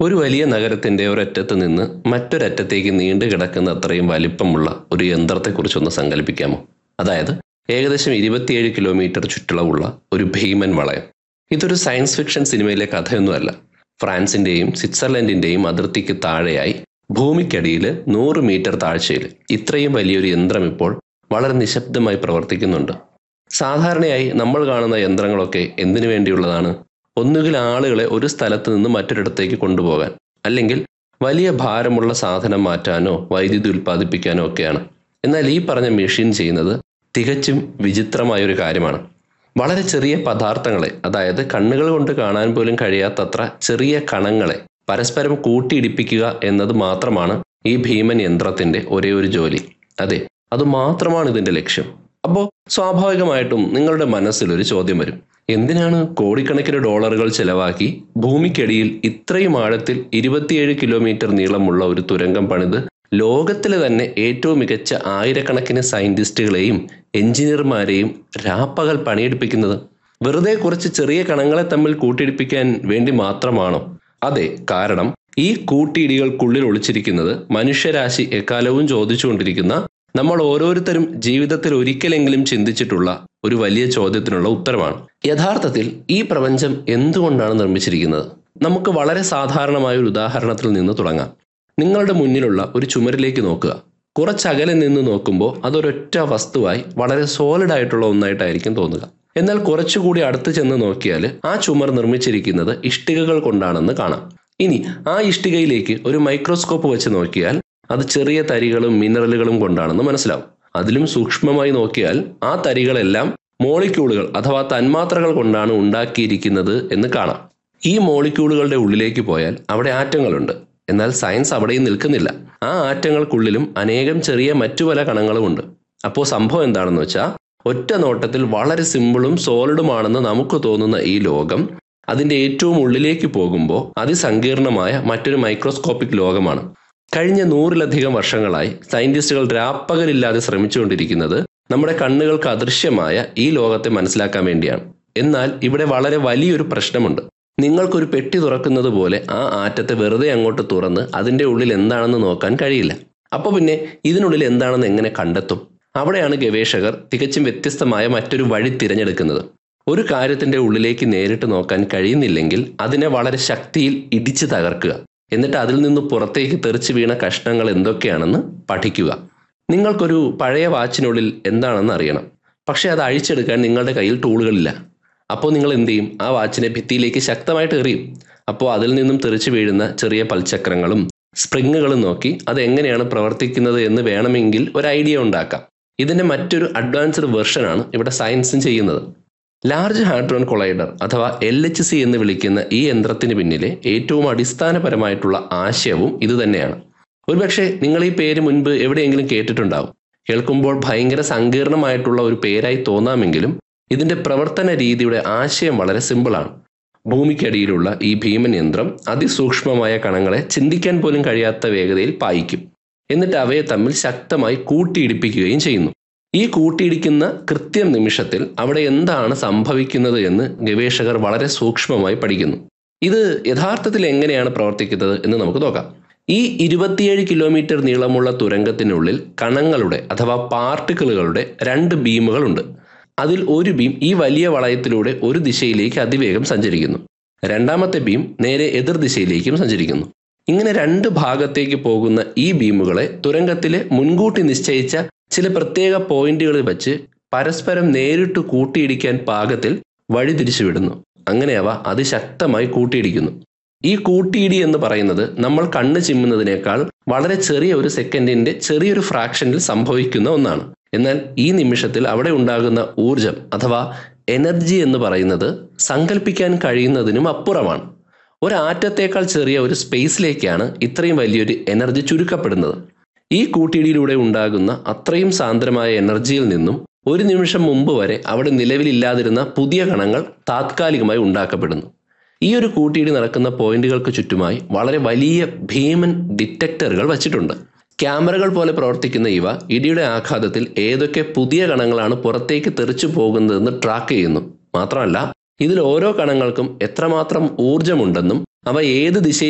ഒരു വലിയ നഗരത്തിന്റെ ഒരറ്റത്ത് നിന്ന് മറ്റൊരറ്റത്തേക്ക് നീണ്ടു കിടക്കുന്ന അത്രയും വലിപ്പമുള്ള ഒരു യന്ത്രത്തെക്കുറിച്ചൊന്ന് സങ്കല്പിക്കാമോ അതായത് ഏകദേശം ഇരുപത്തിയേഴ് കിലോമീറ്റർ ചുറ്റളവുള്ള ഒരു ഭീമൻ വളയം ഇതൊരു സയൻസ് ഫിക്ഷൻ സിനിമയിലെ കഥയൊന്നുമല്ല ഫ്രാൻസിന്റെയും സ്വിറ്റ്സർലൻഡിന്റെയും അതിർത്തിക്ക് താഴെയായി ഭൂമിക്കടിയിൽ നൂറ് മീറ്റർ താഴ്ചയിൽ ഇത്രയും വലിയൊരു യന്ത്രം ഇപ്പോൾ വളരെ നിശബ്ദമായി പ്രവർത്തിക്കുന്നുണ്ട് സാധാരണയായി നമ്മൾ കാണുന്ന യന്ത്രങ്ങളൊക്കെ എന്തിനു വേണ്ടിയുള്ളതാണ് ഒന്നുകിൽ ആളുകളെ ഒരു സ്ഥലത്ത് നിന്ന് മറ്റൊരിടത്തേക്ക് കൊണ്ടുപോകാൻ അല്ലെങ്കിൽ വലിയ ഭാരമുള്ള സാധനം മാറ്റാനോ വൈദ്യുതി ഉൽപ്പാദിപ്പിക്കാനോ ഒക്കെയാണ് എന്നാൽ ഈ പറഞ്ഞ മെഷീൻ ചെയ്യുന്നത് തികച്ചും വിചിത്രമായ ഒരു കാര്യമാണ് വളരെ ചെറിയ പദാർത്ഥങ്ങളെ അതായത് കണ്ണുകൾ കൊണ്ട് കാണാൻ പോലും കഴിയാത്തത്ര ചെറിയ കണങ്ങളെ പരസ്പരം കൂട്ടിയിടിപ്പിക്കുക എന്നത് മാത്രമാണ് ഈ ഭീമൻ യന്ത്രത്തിന്റെ ഒരേ ഒരു ജോലി അതെ അത് മാത്രമാണ് ഇതിന്റെ ലക്ഷ്യം അപ്പോൾ സ്വാഭാവികമായിട്ടും നിങ്ങളുടെ മനസ്സിൽ ഒരു ചോദ്യം വരും എന്തിനാണ് കോടിക്കണക്കിന് ഡോളറുകൾ ചെലവാക്കി ഭൂമിക്കടിയിൽ ഇത്രയും ആഴത്തിൽ ഇരുപത്തിയേഴ് കിലോമീറ്റർ നീളമുള്ള ഒരു തുരങ്കം പണിത് ലോകത്തിലെ തന്നെ ഏറ്റവും മികച്ച ആയിരക്കണക്കിന് സയന്റിസ്റ്റുകളെയും എഞ്ചിനീയർമാരെയും രാപ്പകൽ പണിയെടുപ്പിക്കുന്നത് വെറുതെ കുറച്ച് ചെറിയ കണങ്ങളെ തമ്മിൽ കൂട്ടിയിടിപ്പിക്കാൻ വേണ്ടി മാത്രമാണോ അതെ കാരണം ഈ കൂട്ടിയിടികൾക്കുള്ളിൽ ഒളിച്ചിരിക്കുന്നത് മനുഷ്യരാശി എക്കാലവും ചോദിച്ചുകൊണ്ടിരിക്കുന്ന നമ്മൾ ഓരോരുത്തരും ജീവിതത്തിൽ ഒരിക്കലെങ്കിലും ചിന്തിച്ചിട്ടുള്ള ഒരു വലിയ ചോദ്യത്തിനുള്ള ഉത്തരമാണ് യഥാർത്ഥത്തിൽ ഈ പ്രപഞ്ചം എന്തുകൊണ്ടാണ് നിർമ്മിച്ചിരിക്കുന്നത് നമുക്ക് വളരെ സാധാരണമായ ഒരു ഉദാഹരണത്തിൽ നിന്ന് തുടങ്ങാം നിങ്ങളുടെ മുന്നിലുള്ള ഒരു ചുമരിലേക്ക് നോക്കുക കുറച്ചകലെ നിന്ന് നോക്കുമ്പോൾ അതൊരൊറ്റ വസ്തുവായി വളരെ സോളിഡ് ആയിട്ടുള്ള ഒന്നായിട്ടായിരിക്കും തോന്നുക എന്നാൽ കുറച്ചുകൂടി അടുത്ത് ചെന്ന് നോക്കിയാൽ ആ ചുമർ നിർമ്മിച്ചിരിക്കുന്നത് ഇഷ്ടികകൾ കൊണ്ടാണെന്ന് കാണാം ഇനി ആ ഇഷ്ടികയിലേക്ക് ഒരു മൈക്രോസ്കോപ്പ് വെച്ച് നോക്കിയാൽ അത് ചെറിയ തരികളും മിനറലുകളും കൊണ്ടാണെന്ന് മനസ്സിലാവും അതിലും സൂക്ഷ്മമായി നോക്കിയാൽ ആ തരികളെല്ലാം മോളിക്യൂളുകൾ അഥവാ തന്മാത്രകൾ കൊണ്ടാണ് ഉണ്ടാക്കിയിരിക്കുന്നത് എന്ന് കാണാം ഈ മോളിക്യൂളുകളുടെ ഉള്ളിലേക്ക് പോയാൽ അവിടെ ആറ്റങ്ങളുണ്ട് എന്നാൽ സയൻസ് അവിടെയും നിൽക്കുന്നില്ല ആ ആറ്റങ്ങൾക്കുള്ളിലും അനേകം ചെറിയ മറ്റു പല കണങ്ങളുമുണ്ട് അപ്പോൾ സംഭവം എന്താണെന്ന് വെച്ചാൽ ഒറ്റ നോട്ടത്തിൽ വളരെ സിമ്പിളും സോളിഡുമാണെന്ന് നമുക്ക് തോന്നുന്ന ഈ ലോകം അതിന്റെ ഏറ്റവും ഉള്ളിലേക്ക് പോകുമ്പോൾ അതിസങ്കീർണമായ മറ്റൊരു മൈക്രോസ്കോപ്പിക് ലോകമാണ് കഴിഞ്ഞ നൂറിലധികം വർഷങ്ങളായി സയന്റിസ്റ്റുകൾ രാപ്പകലില്ലാതെ ശ്രമിച്ചുകൊണ്ടിരിക്കുന്നത് നമ്മുടെ കണ്ണുകൾക്ക് അദൃശ്യമായ ഈ ലോകത്തെ മനസ്സിലാക്കാൻ വേണ്ടിയാണ് എന്നാൽ ഇവിടെ വളരെ വലിയൊരു പ്രശ്നമുണ്ട് നിങ്ങൾക്കൊരു പെട്ടി തുറക്കുന്നത് പോലെ ആ ആറ്റത്തെ വെറുതെ അങ്ങോട്ട് തുറന്ന് അതിന്റെ ഉള്ളിൽ എന്താണെന്ന് നോക്കാൻ കഴിയില്ല അപ്പോൾ പിന്നെ ഇതിനുള്ളിൽ എന്താണെന്ന് എങ്ങനെ കണ്ടെത്തും അവിടെയാണ് ഗവേഷകർ തികച്ചും വ്യത്യസ്തമായ മറ്റൊരു വഴി തിരഞ്ഞെടുക്കുന്നത് ഒരു കാര്യത്തിന്റെ ഉള്ളിലേക്ക് നേരിട്ട് നോക്കാൻ കഴിയുന്നില്ലെങ്കിൽ അതിനെ വളരെ ശക്തിയിൽ ഇടിച്ചു തകർക്കുക എന്നിട്ട് അതിൽ നിന്ന് പുറത്തേക്ക് തെറിച്ചു വീണ കഷ്ണങ്ങൾ എന്തൊക്കെയാണെന്ന് പഠിക്കുക നിങ്ങൾക്കൊരു പഴയ വാച്ചിനുള്ളിൽ എന്താണെന്ന് അറിയണം പക്ഷെ അത് അഴിച്ചെടുക്കാൻ നിങ്ങളുടെ കയ്യിൽ ടൂളുകളില്ല അപ്പോൾ നിങ്ങൾ എന്ത് ചെയ്യും ആ വാച്ചിനെ ഭിത്തിയിലേക്ക് ശക്തമായിട്ട് എറിയും അപ്പോൾ അതിൽ നിന്നും തെറിച്ചു വീഴുന്ന ചെറിയ പൽചക്രങ്ങളും സ്പ്രിങ്ങുകളും നോക്കി അത് എങ്ങനെയാണ് പ്രവർത്തിക്കുന്നത് എന്ന് വേണമെങ്കിൽ ഒരു ഐഡിയ ഉണ്ടാക്കാം ഇതിന്റെ മറ്റൊരു അഡ്വാൻസ്ഡ് വെർഷനാണ് ഇവിടെ സയൻസും ചെയ്യുന്നത് ലാർജ് ഹാഡ്രോൺ കൊളൈഡർ അഥവാ എൽ എച്ച് സി എന്ന് വിളിക്കുന്ന ഈ യന്ത്രത്തിന് പിന്നിലെ ഏറ്റവും അടിസ്ഥാനപരമായിട്ടുള്ള ആശയവും ഇതുതന്നെയാണ് ഒരുപക്ഷെ നിങ്ങൾ ഈ പേര് മുൻപ് എവിടെയെങ്കിലും കേട്ടിട്ടുണ്ടാവും കേൾക്കുമ്പോൾ ഭയങ്കര സങ്കീർണമായിട്ടുള്ള ഒരു പേരായി തോന്നാമെങ്കിലും ഇതിന്റെ പ്രവർത്തന രീതിയുടെ ആശയം വളരെ സിമ്പിളാണ് ഭൂമിക്കടിയിലുള്ള ഈ ഭീമൻ യന്ത്രം അതിസൂക്ഷ്മമായ കണങ്ങളെ ചിന്തിക്കാൻ പോലും കഴിയാത്ത വേഗതയിൽ പായിക്കും എന്നിട്ട് അവയെ തമ്മിൽ ശക്തമായി കൂട്ടിയിടിപ്പിക്കുകയും ചെയ്യുന്നു ഈ കൂട്ടിയിടിക്കുന്ന കൃത്യം നിമിഷത്തിൽ അവിടെ എന്താണ് സംഭവിക്കുന്നത് എന്ന് ഗവേഷകർ വളരെ സൂക്ഷ്മമായി പഠിക്കുന്നു ഇത് യഥാർത്ഥത്തിൽ എങ്ങനെയാണ് പ്രവർത്തിക്കുന്നത് എന്ന് നമുക്ക് നോക്കാം ഈ ഇരുപത്തിയേഴ് കിലോമീറ്റർ നീളമുള്ള തുരങ്കത്തിനുള്ളിൽ കണങ്ങളുടെ അഥവാ പാർട്ടിക്കിളുകളുടെ രണ്ട് ബീമുകളുണ്ട് അതിൽ ഒരു ബീം ഈ വലിയ വളയത്തിലൂടെ ഒരു ദിശയിലേക്ക് അതിവേഗം സഞ്ചരിക്കുന്നു രണ്ടാമത്തെ ബീം നേരെ എതിർ ദിശയിലേക്കും സഞ്ചരിക്കുന്നു ഇങ്ങനെ രണ്ട് ഭാഗത്തേക്ക് പോകുന്ന ഈ ബീമുകളെ തുരങ്കത്തിലെ മുൻകൂട്ടി നിശ്ചയിച്ച ചില പ്രത്യേക പോയിന്റുകളിൽ വെച്ച് പരസ്പരം നേരിട്ട് കൂട്ടിയിടിക്കാൻ പാകത്തിൽ വഴിതിരിച്ചുവിടുന്നു അങ്ങനെ അവ അതിശക്തമായി കൂട്ടിയിടിക്കുന്നു ഈ കൂട്ടിയിടി എന്ന് പറയുന്നത് നമ്മൾ കണ്ണ് ചിമ്മുന്നതിനേക്കാൾ വളരെ ചെറിയ ഒരു സെക്കൻഡിന്റെ ചെറിയൊരു ഫ്രാക്ഷനിൽ സംഭവിക്കുന്ന ഒന്നാണ് എന്നാൽ ഈ നിമിഷത്തിൽ അവിടെ ഉണ്ടാകുന്ന ഊർജം അഥവാ എനർജി എന്ന് പറയുന്നത് സങ്കല്പിക്കാൻ കഴിയുന്നതിനും അപ്പുറമാണ് ഒരാറ്റത്തേക്കാൾ ചെറിയ ഒരു സ്പേസിലേക്കാണ് ഇത്രയും വലിയൊരു എനർജി ചുരുക്കപ്പെടുന്നത് ഈ കൂട്ടിയിടിയിലൂടെ ഉണ്ടാകുന്ന അത്രയും സാന്ദ്രമായ എനർജിയിൽ നിന്നും ഒരു നിമിഷം മുമ്പ് വരെ അവിടെ നിലവിലില്ലാതിരുന്ന പുതിയ കണങ്ങൾ താത്കാലികമായി ഉണ്ടാക്കപ്പെടുന്നു ഈ ഒരു കൂട്ടിയിടി നടക്കുന്ന പോയിന്റുകൾക്ക് ചുറ്റുമായി വളരെ വലിയ ഭീമൻ ഡിറ്റക്ടറുകൾ വച്ചിട്ടുണ്ട് ക്യാമറകൾ പോലെ പ്രവർത്തിക്കുന്ന ഇവ ഇടിയുടെ ആഘാതത്തിൽ ഏതൊക്കെ പുതിയ കണങ്ങളാണ് പുറത്തേക്ക് തെറിച്ചു പോകുന്നതെന്ന് ട്രാക്ക് ചെയ്യുന്നു മാത്രമല്ല ഇതിൽ ഓരോ കണങ്ങൾക്കും എത്രമാത്രം ഊർജമുണ്ടെന്നും അവ ഏത് ദിശയിൽ